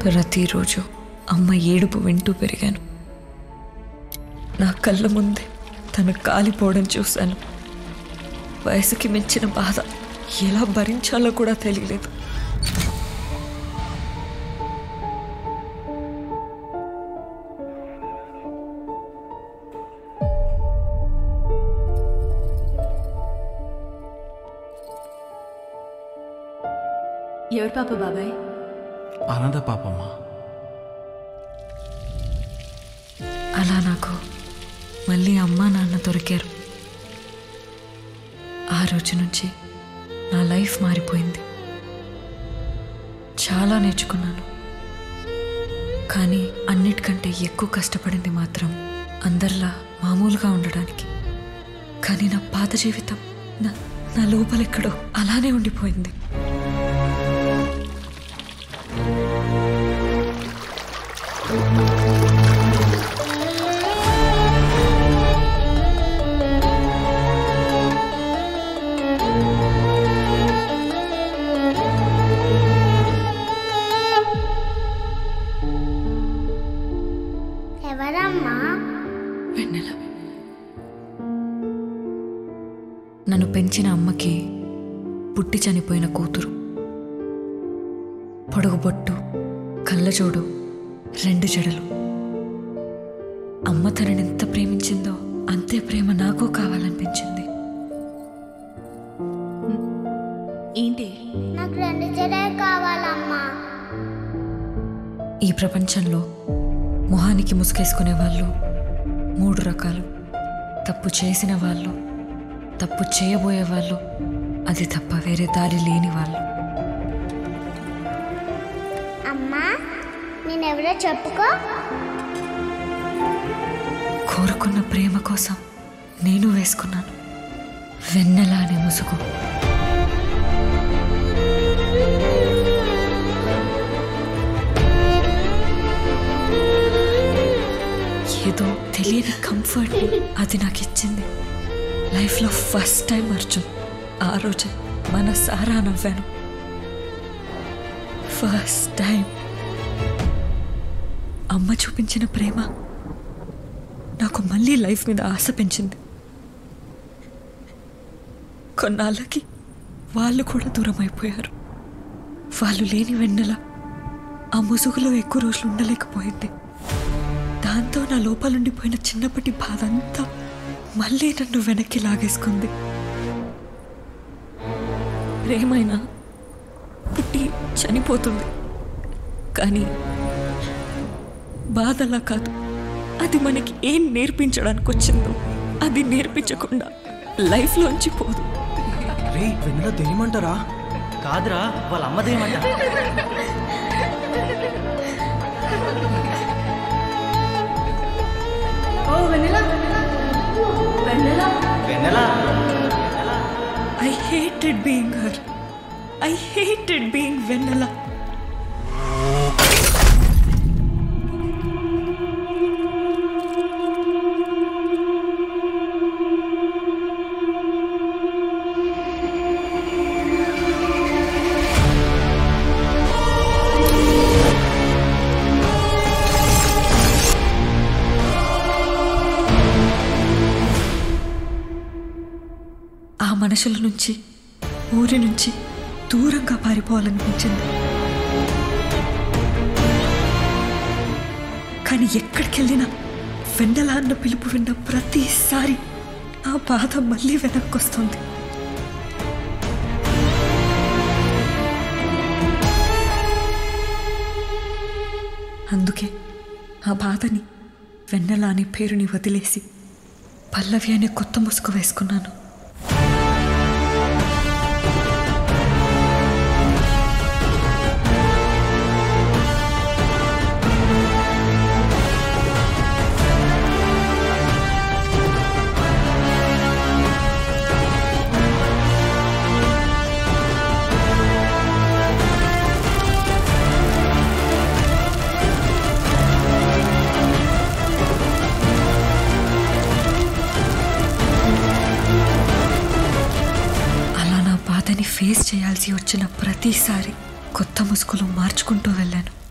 ప్రతిరోజు అమ్మ ఏడుపు వింటూ పెరిగాను నా కళ్ళ ముందే తను కాలిపోవడం చూశాను వయసుకి మించిన బాధ ఎలా భరించాలో కూడా తెలియలేదు ఎవరు పాప బాబాయ్ అనాథ పాపమ్మ అలా నాకు మళ్ళీ అమ్మా నాన్న దొరికారు ఆ రోజు నుంచి నా లైఫ్ మారిపోయింది చాలా నేర్చుకున్నాను కానీ అన్నిటికంటే ఎక్కువ కష్టపడింది మాత్రం అందరిలా మామూలుగా ఉండడానికి కానీ నా పాత జీవితం నా నా లోపలెక్కడో అలానే ఉండిపోయింది ఎవరమ్మా వెన్నెల నన్ను పెంచిన అమ్మకి పుట్టి చనిపోయిన కూతురు పొడుగు బొట్టు కళ్ళజోడు రెండు జడలు అమ్మ తనని ఎంత ప్రేమించిందో అంతే ప్రేమ నాకు కావాలనిపించింది ఏంటి నాకు రెండు జడే కావాలమ్మా ఈ ప్రపంచంలో మొహానికి ముసుగేసుకునే వాళ్ళు మూడు రకాలు తప్పు చేసిన వాళ్ళు తప్పు చేయబోయే వాళ్ళు అది తప్ప వేరే దారి లేని వాళ్ళు అమ్మా నేనెవరో చెప్పుకో కోరుకున్న ప్రేమ కోసం నేను వేసుకున్నాను వెన్నెల అనే ముసుగు ఏదో తెలియని కంఫర్ట్ అది నాకు ఇచ్చింది లైఫ్లో ఫస్ట్ టైం అర్జున్ ఆ రోజే మన సారా నవ్వాను ఫస్ట్ టైం అమ్మ చూపించిన ప్రేమ నాకు మళ్ళీ లైఫ్ మీద ఆశ పెంచింది కొన్నాళ్ళకి వాళ్ళు కూడా దూరం అయిపోయారు వాళ్ళు లేని వెన్నెల ఆ ముసుగులో ఎక్కువ రోజులు ఉండలేకపోయింది దాంతో నా లోపలుండిపోయిన చిన్నప్పటి బాధ అంతా మళ్ళీ నన్ను వెనక్కి లాగేసుకుంది ప్రేమైనా పుట్టి చనిపోతుంది కానీ బాధలా కాదు అది మనకి ఏం నేర్పించడానికి వచ్చిందో అది నేర్పించకుండా లైఫ్లోంచి పోదు రే వెన్నెల దేనిమంటారా కాదురా వాళ్ళ అమ్మదేమంట వెన్నెలా I hated being her I hated being Vennela ఆ మనుషుల నుంచి ఊరి నుంచి దూరంగా పారిపోవాలనిపించింది కానీ ఎక్కడికి వెళ్ళినా వెన్నెల అన్న పిలుపు విన్న ప్రతిసారి ఆ బాధ మళ్ళీ వెనక్కి వస్తుంది అందుకే ఆ బాధని వెన్నెల అనే పేరుని వదిలేసి పల్లవి అనే కొత్త ముసుగు వేసుకున్నాను అలా నా బాధని ఫేస్ చేయాల్సి వచ్చిన ప్రతిసారి కొత్త ముసుగులు మార్చుకుంటూ వెళ్ళాను